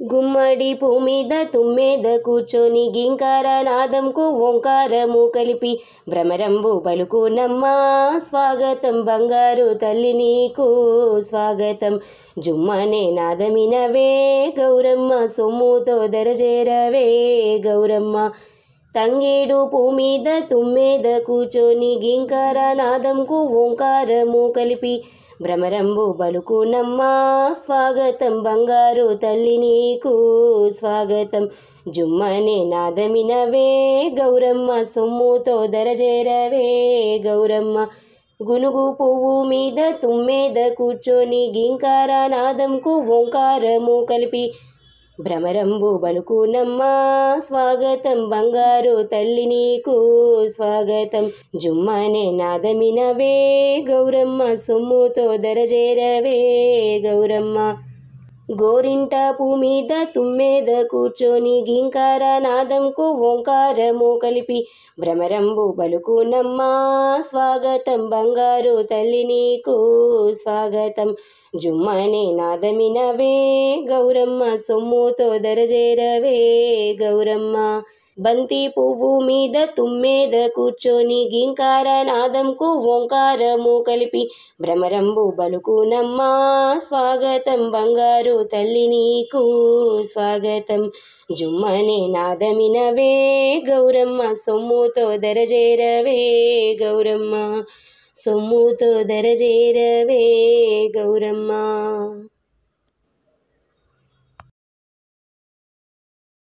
గుమ్మడి పూ మీద తుమ్మేద కూర్చొని గింకార నాదంకు ఓంకారము కలిపి భ్రమరంబు పలుకునమ్మా స్వాగతం బంగారు తల్లి నీకు స్వాగతం జుమ్మనే నాదమినవే గౌరమ్మ సొమ్ముతో దరజేరవే గౌరమ్మ తంగేడు పూ మీద తుమ్మేద కూర్చొని గింకార నాదంకు ఓంకారము కలిపి భ్రమరంబు బలుకునమ్మా స్వాగతం బంగారు తల్లి నీకు స్వాగతం జుమ్మనే నాదమినవే గౌరమ్మ సొమ్ముతో దరజేరవే గౌరమ్మ గునుగు పువ్వు మీద తుమ్మేద కూర్చొని గింకార నాదంకు ఓంకారము కలిపి భ్రమరంబు బలుకునమ్మా స్వాగతం బంగారు తల్లి నీకు స్వాగతం జుమ్మనే నాదమినవే గౌరమ్మ సొమ్ముతో దరజేరవే గౌరమ్మ గోరింట పూ మీద తుమ్మేద కూర్చొని గింకార నాదంకు ఓంకారము కలిపి భ్రమరంబు బలుకునమ్మా స్వాగతం బంగారు తల్లి నీకు స్వాగతం జుమ్మనే నాదమినవే గౌరమ్మ సొమ్ముతో దరజేరవే గౌరమ్మ బంతి పువ్వు మీద తుమ్మేద కూర్చొని గింకార నాదంకు ఓంకారము కలిపి భ్రమరంబు బలుకునమ్మా స్వాగతం బంగారు తల్లి నీకు స్వాగతం జుమ్మనే నాదమినవే గౌరమ్మ సొమ్ముతో దరజేరవే గౌరమ్మ సొమ్ముతో దరజేరవే గౌరమ్మ